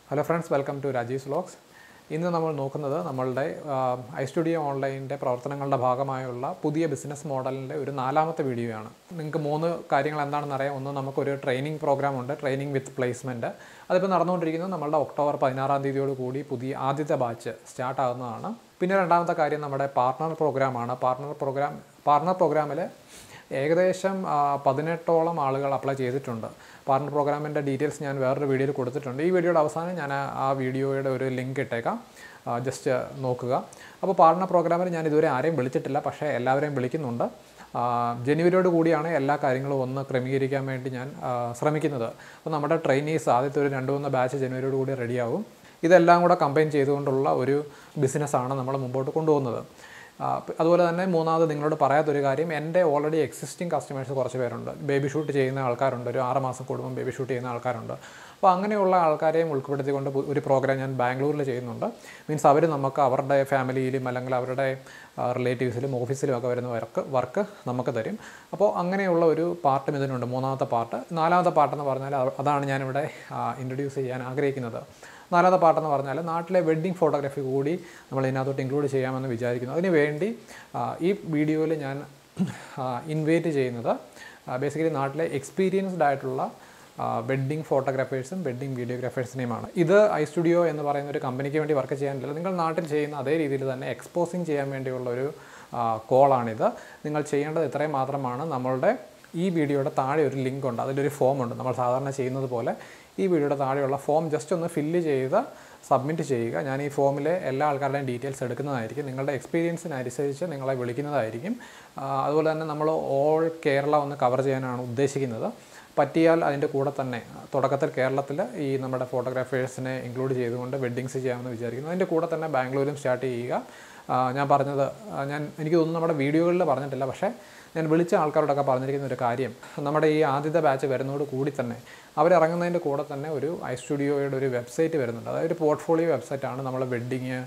hello friends welcome to Rajeev vlogs ഇന്ന് നമ്മൾ നോക്കുന്നത് നമ്മളുടെ ഐ സ്റ്റുഡിയോ ഓൺലൈനിൻ്റെ പ്രവർത്തനങ്ങളുടെ ഭാഗമായുള്ള പുതിയ ബിസിനസ് മോഡലിൻ്റെ ഒരു നാലാമത്തെ വീഡിയോയാണ് നിങ്ങൾക്ക് മൂന്ന് കാര്യങ്ങൾ എന്താണെന്ന് അറിയാം ഒന്ന് നമുക്കൊരു ട്രെയിനിങ് പ്രോഗ്രാം ഉണ്ട് ട്രെയിനിങ് വിത്ത് പ്ലേസ്മെൻറ്റ് അതിപ്പോൾ നടന്നുകൊണ്ടിരിക്കുന്നത് നമ്മളുടെ ഒക്ടോബർ പതിനാറാം തീയതിയോട് കൂടി പുതിയ ആദ്യത്തെ ബാച്ച് സ്റ്റാർട്ട് ആകുന്നതാണ് പിന്നെ രണ്ടാമത്തെ കാര്യം നമ്മുടെ പാർട്ട്ണർ പ്രോഗ്രാമാണ് പാർട്ട്ണർ പ്രോഗ്രാം പാർട്ട്ണർ പ്രോഗ്രാമിൽ ഏകദേശം ആ, പതിനെട്ടോളം ആളുകൾ അപ്ലൈ ചെയ്തിട്ടുണ്ട് പാർട്ണർ പ്രോഗ്രാമിൻ്റെ ഡീറ്റെയിൽസ് ഞാൻ വേറൊരു വീഡിയോയിൽ കൊടുത്തിട്ടുണ്ട് ഈ വീഡിയോയുടെ അവസാനം ഞാൻ ആ- ആ വീഡിയോയുടെ ഒരു ലിങ്ക് ഇട്ടേക്കാം ജസ്റ്റ് നോക്കുക അപ്പോൾ പാർട്ണർ പ്രോഗ്രാമിൽ ഞാൻ ഇതുവരെ ആരെയും വിളിച്ചിട്ടില്ല പക്ഷേ എല്ലാവരെയും വിളിക്കുന്നുണ്ട് ആ, ജനുവരിയോട് കൂടിയാണ് എല്ലാ കാര്യങ്ങളും ഒന്ന് ക്രമീകരിക്കാൻ വേണ്ടി ഞാൻ ആ, ശ്രമിക്കുന്നത് അപ്പോൾ നമ്മുടെ ട്രെയിനീസ് ആദ്യത്തെ ഒരു രണ്ട് മൂന്ന് ബാച്ച് ജനുവരിയോട് കൂടി റെഡിയാവും ഇതെല്ലാം കൂടെ കമ്പൈൻ ചെയ്തുകൊണ്ടുള്ള ഒരു ബിസിനസ്സാണ് നമ്മൾ മുമ്പോട്ട് കൊണ്ടുപോകുന്നത് ആ, പ് അതുപോലെ തന്നെ മൂന്നാമത് നിങ്ങളോട് പറയാത്തൊരു കാര്യം എൻ്റെ ഓൾറെഡി എക്സിസ്റ്റിംഗ് കസ്റ്റമേഴ്സ് കുറച്ച് പേരുണ്ട് ബേബി ഷൂട്ട് ചെയ്യുന്ന ആൾക്കാരുണ്ട് ഒരു ആറ് മാസം കൂടുമ്പോൾ ബേബി ഷൂട്ട് ചെയ്യുന്ന ആൾക്കാരുണ്ട് അപ്പോൾ അങ്ങനെയുള്ള ആൾക്കാരെയും ഉൾപ്പെടുത്തിക്കൊണ്ട് പു- ഒരു പ്രോഗ്രാം ഞാൻ ബാംഗ്ലൂരിൽ ചെയ്യുന്നുണ്ട് മീൻസ് അവർ നമുക്ക് അവരുടെ ഫാമിലിയിലും അല്ലെങ്കിൽ അവരുടെ റിലേറ്റീവ്സിലും ഓഫീസിലും ഒക്കെ വരുന്ന വർക്ക് വർക്ക് നമുക്ക് തരും അപ്പോൾ അങ്ങനെയുള്ള ഒരു പാർട്ടും ഇതിനുണ്ട് മൂന്നാമത്തെ പാർട്ട് നാലാമത്തെ പാർട്ടെന്ന് പറഞ്ഞാൽ അത് അതാണ് ഞാനിവിടെ ഇൻട്രൊഡ്യൂസ് ചെയ്യാൻ ആഗ്രഹിക്കുന്നത് നാലാമത്തെ പാട്ടെന്ന് പറഞ്ഞാൽ നാട്ടിലെ വെഡ്ഡിങ് ഫോട്ടോഗ്രാഫി കൂടി നമ്മൾ ഇതിനകത്തോട്ട് ഇൻക്ലൂഡ് ചെയ്യാമെന്ന് വിചാരിക്കുന്നു അതിന് വേണ്ടി ആ, ഈ വീഡിയോയിൽ ഞാൻ ഇൻവൈറ്റ് ചെയ്യുന്നത് ബേസിക്കലി നാട്ടിലെ എക്സ്പീരിയൻസ്ഡ് ആയിട്ടുള്ള വെഡ്ഡിങ് ഫോട്ടോഗ്രാഫേഴ്സും വെഡ്ഡിങ് വീഡിയോഗ്രാഫേഴ്സിനെയുമാണ് ഇത് ഐ സ്റ്റുഡിയോ എന്ന് പറയുന്ന ഒരു കമ്പനിക്ക് വേണ്ടി വർക്ക് ചെയ്യാനില്ല നിങ്ങൾ നാട്ടിൽ ചെയ്യുന്ന അതേ രീതിയിൽ തന്നെ എക്സ്പോസിങ് ചെയ്യാൻ വേണ്ടിയുള്ള ഒരു കോളാണിത് നിങ്ങൾ ചെയ്യേണ്ടത് ഇത്രയും മാത്രമാണ് നമ്മളുടെ ഈ വീഡിയോയുടെ താഴെ ഒരു ലിങ്ക് ഉണ്ട് അതിലൊരു ഫോം ഉണ്ട് നമ്മൾ സാധാരണ ചെയ്യുന്നത് പോലെ ഈ വീഡിയോയുടെ താഴെയുള്ള ഫോം ജസ്റ്റ് ഒന്ന് ഫില്ല് ചെയ്ത് സബ്മിറ്റ് ചെയ്യുക ഞാൻ ഈ ഫോമിലെ എല്ലാ ആൾക്കാരുടെയും ഡീറ്റെയിൽസ് എടുക്കുന്നതായിരിക്കും നിങ്ങളുടെ എക്സ്പീരിയൻസിനനുസരിച്ച് നിങ്ങളെ വിളിക്കുന്നതായിരിക്കും ആ, അതുപോലെ തന്നെ നമ്മൾ ഓൾ കേരള ഒന്ന് കവർ ചെയ്യാനാണ് ഉദ്ദേശിക്കുന്നത് പറ്റിയാൽ അതിൻ്റെ കൂടെ തന്നെ തുടക്കത്തിൽ കേരളത്തിൽ ഈ നമ്മുടെ ഫോട്ടോഗ്രാഫേഴ്സിനെ ഇൻക്ലൂഡ് ചെയ്തുകൊണ്ട് വെഡ്ഡിങ്സ് ചെയ്യാമെന്ന് വിചാരിക്കുന്നു അതിൻ്റെ കൂടെ തന്നെ ബാംഗ്ലൂരും സ്റ്റാർട്ട് ചെയ്യുക ആ, ഞാൻ പറഞ്ഞത് ആ, ഞാൻ എനിക്ക് തോന്നുന്നു നമ്മുടെ വീഡിയോകളിൽ പറഞ്ഞിട്ടില്ല പക്ഷേ ഞാൻ വിളിച്ച ആൾക്കാരോടൊക്കെ പറഞ്ഞിരിക്കുന്ന ഒരു കാര്യം നമ്മുടെ ഈ ആദ്യത്തെ ബാച്ച് വരുന്നതോട് കൂടി തന്നെ അവരിറങ്ങുന്നതിൻ്റെ കൂടെ തന്നെ ഒരു ഐ സ്റ്റുഡിയോയുടെ ഒരു വെബ്സൈറ്റ് വരുന്നുണ്ട് അതായത് ഒരു പോർട്ട്ഫോളിയോ വെബ്സൈറ്റാണ് നമ്മൾ വെഡ്ഡിങ്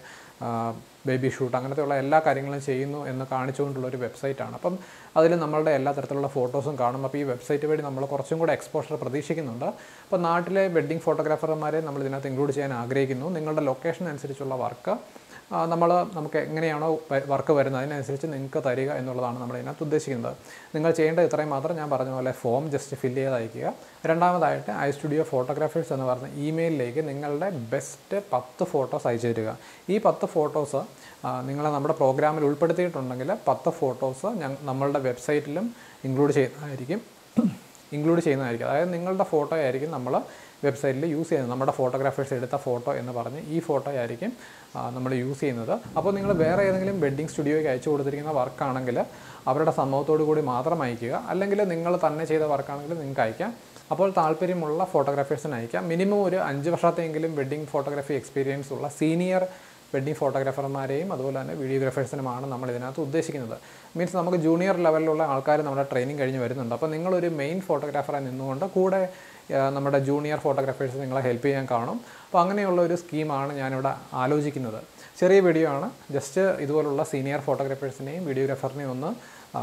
ബേബി ഷൂട്ട് അങ്ങനത്തെയുള്ള എല്ലാ കാര്യങ്ങളും ചെയ്യുന്നു എന്ന് കാണിച്ചുകൊണ്ടുള്ള ഒരു വെബ്സൈറ്റാണ് അപ്പം അതിൽ നമ്മളുടെ എല്ലാ തരത്തിലുള്ള ഫോട്ടോസും കാണും അപ്പോൾ ഈ വെബ്സൈറ്റ് വഴി നമ്മൾ കുറച്ചും കൂടെ എക്സ്പോഷർ പ്രതീക്ഷിക്കുന്നുണ്ട് അപ്പോൾ നാട്ടിലെ വെഡ്ഡിങ് ഫോട്ടോഗ്രാഫർമാരെ നമ്മൾ ഇതിനകത്ത് ഇൻക്ലൂഡ് ചെയ്യാൻ ആഗ്രഹിക്കുന്നു നിങ്ങളുടെ ലൊക്കേഷൻ അനുസരിച്ചുള്ള വർക്ക് നമ്മൾ നമുക്ക് എങ്ങനെയാണോ വർക്ക് വരുന്നത് അതിനനുസരിച്ച് നിങ്ങൾക്ക് തരിക എന്നുള്ളതാണ് നമ്മൾ ഇതിനകത്ത് ഉദ്ദേശിക്കുന്നത് നിങ്ങൾ ചെയ്യേണ്ടത് ഇത്രയും മാത്രം ഞാൻ പറഞ്ഞ പോലെ ഫോം ജസ്റ്റ് ഫില്ല് ചെയ്ത് അയക്കുക രണ്ടാമതായിട്ട് ഐ സ്റ്റുഡിയോ ഫോട്ടോഗ്രാഫേഴ്സ് എന്ന് പറഞ്ഞ ഇമെയിലിലേക്ക് നിങ്ങളുടെ ബെസ്റ്റ് പത്ത് ഫോട്ടോസ് അയച്ചു തരിക ഈ പത്ത് ഫോട്ടോസ് നിങ്ങൾ നമ്മുടെ പ്രോഗ്രാമിൽ ഉൾപ്പെടുത്തിയിട്ടുണ്ടെങ്കിൽ പത്ത് ഫോട്ടോസ് ഞങ്ങൾ നമ്മളുടെ വെബ്സൈറ്റിലും ഇൻക്ലൂഡ് ചെയ്യുന്നതായിരിക്കും ഇൻക്ലൂഡ് ചെയ്യുന്നതായിരിക്കും അതായത് നിങ്ങളുടെ ഫോട്ടോ ആയിരിക്കും നമ്മൾ വെബ്സൈറ്റിൽ യൂസ് ചെയ്യുന്നത് നമ്മുടെ ഫോട്ടോഗ്രാഫേഴ്സ് എടുത്ത ഫോട്ടോ എന്ന് പറഞ്ഞ് ഈ ഫോട്ടോ ആയിരിക്കും നമ്മൾ യൂസ് ചെയ്യുന്നത് അപ്പോൾ നിങ്ങൾ വേറെ ഏതെങ്കിലും വെഡ്ഡിങ് സ്റ്റുഡിയോയ്ക്ക് അയച്ചു കൊടുത്തിരിക്കുന്ന വർക്കാണെങ്കിൽ അവരുടെ സമ്മതത്തോടു കൂടി മാത്രം അയക്കുക അല്ലെങ്കിൽ നിങ്ങൾ തന്നെ ചെയ്ത വർക്കാണെങ്കിൽ നിങ്ങൾക്ക് അയക്കാം അപ്പോൾ താല്പര്യമുള്ള ഫോട്ടോഗ്രാഫേഴ്സിന് അയക്കാം മിനിമം ഒരു അഞ്ച് വർഷത്തെങ്കിലും വെഡ്ഡിങ് ഫോട്ടോഗ്രാഫി എക്സ്പീരിയൻസ് ഉള്ള സീനിയർ വെഡ്ഡിങ് ഫോട്ടോഗ്രാഫർമാരെയും അതുപോലെ തന്നെ വീഡിയോഗ്രാഫേഴ്സിനുമാണ് നമ്മൾ ഇതിനകത്ത് ഉദ്ദേശിക്കുന്നത് മീൻസ് നമുക്ക് ജൂനിയർ ലെവലിലുള്ള ആൾക്കാർ നമ്മുടെ ട്രെയിനിങ് കഴിഞ്ഞ് വരുന്നുണ്ട് അപ്പോൾ നിങ്ങളൊരു മെയിൻ ഫോട്ടോഗ്രാഫറായി നിന്നുകൊണ്ട് കൂടെ ആ, നമ്മുടെ ജൂനിയർ ഫോട്ടോഗ്രാഫേഴ്സ് നിങ്ങളെ ഹെൽപ്പ് ചെയ്യാൻ കാണും അപ്പോൾ അങ്ങനെയുള്ള ഒരു സ്കീമാണ് ഞാനിവിടെ ആലോചിക്കുന്നത് ചെറിയ വീഡിയോ ആണ് ജസ്റ്റ് ഇതുപോലുള്ള സീനിയർ ഫോട്ടോഗ്രാഫേഴ്സിനെയും വീഡിയോഗ്രാഫറിനെയും ഒന്ന് ആ,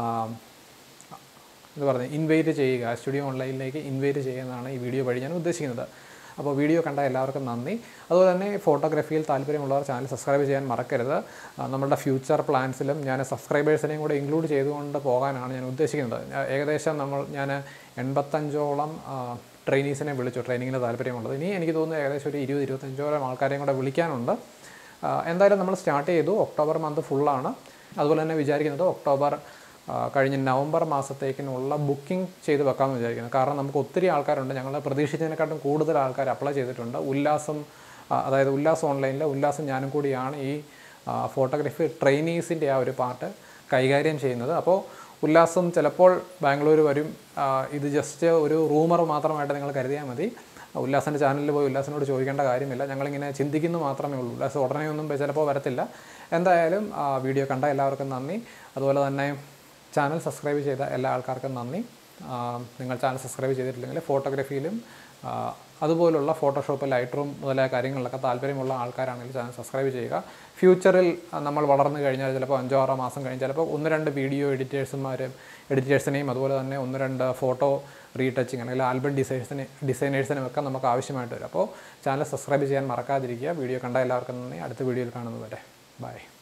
എന്ന് പറഞ്ഞ് ഇൻവൈറ്റ് ചെയ്യുക സ്റ്റുഡിയോ ഓൺലൈനിലേക്ക് ഇൻവൈറ്റ് ചെയ്യുന്നതാണ് ഈ വീഡിയോ വഴി ഞാൻ ഉദ്ദേശിക്കുന്നത് അപ്പോൾ വീഡിയോ കണ്ട എല്ലാവർക്കും നന്ദി അതുപോലെ തന്നെ ഫോട്ടോഗ്രാഫിയിൽ താല്പര്യമുള്ളവർ ചാനൽ സബ്സ്ക്രൈബ് ചെയ്യാൻ മറക്കരുത് ആ, നമ്മുടെ ഫ്യൂച്ചർ പ്ലാൻസിലും ഞാൻ സബ്സ്ക്രൈബേഴ്സിനെയും കൂടെ ഇൻക്ലൂഡ് ചെയ്തുകൊണ്ട് പോകാനാണ് ഞാൻ ഉദ്ദേശിക്കുന്നത് ഞാൻ ഏകദേശം നമ്മൾ ഞാൻ എൺപത്തഞ്ചോളം ട്രെയിനീസിനെ വിളിച്ചു ട്രെയിനിങ്ങിന് താല്പര്യമുള്ളത് ഇനി എനിക്ക് തോന്നുന്നു ഏകദേശം ഒരു ഇരുപത് ഇരുപത്തഞ്ചോളം ആൾക്കാരെയും കൂടെ വിളിക്കാനുണ്ട് ആ, എന്തായാലും നമ്മൾ സ്റ്റാർട്ട് ചെയ്തു ഒക്ടോബർ മന്ത് ഫുള്ളാണ് അതുപോലെ തന്നെ വിചാരിക്കുന്നത് ഒക്ടോബർ ആ, കഴിഞ്ഞ നവംബർ മാസത്തേക്കിനുള്ള ബുക്കിംഗ് ചെയ്ത് വെക്കാമെന്ന് വിചാരിക്കുന്നു കാരണം നമുക്ക് ഒത്തിരി ആൾക്കാരുണ്ട് ഞങ്ങൾ പ്രതീക്ഷിച്ചതിനെക്കാട്ടും കൂടുതൽ ആൾക്കാർ അപ്ലൈ ചെയ്തിട്ടുണ്ട് ഉല്ലാസം ആ, അതായത് ഉല്ലാസം ഓൺലൈനിൽ ഉല്ലാസം ഞാനും കൂടിയാണ് ഈ ഫോട്ടോഗ്രാഫി ട്രെയിനീസിൻ്റെ ആ ഒരു പാർട്ട് കൈകാര്യം ചെയ്യുന്നത് അപ്പോൾ ഉല്ലാസം ചിലപ്പോൾ ബാംഗ്ലൂർ വരും ആ, ഇത് ജസ്റ്റ് ഒരു റൂമർ മാത്രമായിട്ട് നിങ്ങൾ കരുതിയാൽ മതി ഉല്ലാസിൻ്റെ ചാനലിൽ പോയി ഉല്ലാസിനോട് ചോദിക്കേണ്ട കാര്യമില്ല ഞങ്ങളിങ്ങനെ ചിന്തിക്കുന്നു മാത്രമേ ഉള്ളൂ ഉല്ലാസ് ഉടനെ ഒന്നും ചിലപ്പോൾ വരത്തില്ല എന്തായാലും ആ, വീഡിയോ കണ്ട എല്ലാവർക്കും നന്ദി അതുപോലെ തന്നെ ചാനൽ സബ്സ്ക്രൈബ് ചെയ്ത എല്ലാ ആൾക്കാർക്കും നന്ദി ആ, നിങ്ങൾ ചാനൽ സബ്സ്ക്രൈബ് ചെയ്തിട്ടില്ലെങ്കിൽ ഫോട്ടോഗ്രാഫിയിലും ആ, അതുപോലുള്ള ഫോട്ടോഷോപ്പ് ലൈറ്റ് റൂം മുതലായ കാര്യങ്ങളിലൊക്കെ താല്പര്യമുള്ള ആൾക്കാരാണെങ്കിൽ ചാനൽ സബ്സ്ക്രൈബ് ചെയ്യുക ഫ്യൂച്ചറിൽ അഹ്, നമ്മൾ വളർന്നു കഴിഞ്ഞാൽ ചിലപ്പോൾ അഞ്ചോ ആറോ മാസം കഴിഞ്ഞ് ചിലപ്പോൾ ഒന്ന് രണ്ട് വീഡിയോ എഡിറ്റേഴ്സുമാരും എഡിറ്റേഴ്സിനെയും അതുപോലെ തന്നെ ഒന്ന് രണ്ട് ഫോട്ടോ റീടച്ചിങ് അല്ലെങ്കിൽ ആൽബം ഡിസൈൻസിനെ ഡിസൈനേഴ്സിനും ഒക്കെ നമുക്ക് ആവശ്യമായിട്ട് വരും അപ്പോൾ ചാനൽ സബ്സ്ക്രൈബ് ചെയ്യാൻ മറക്കാതിരിക്കുക വീഡിയോ കണ്ട എല്ലാവർക്കും നന്ദി അടുത്ത വീഡിയോയിൽ കാണുന്നത് വരെ ബൈ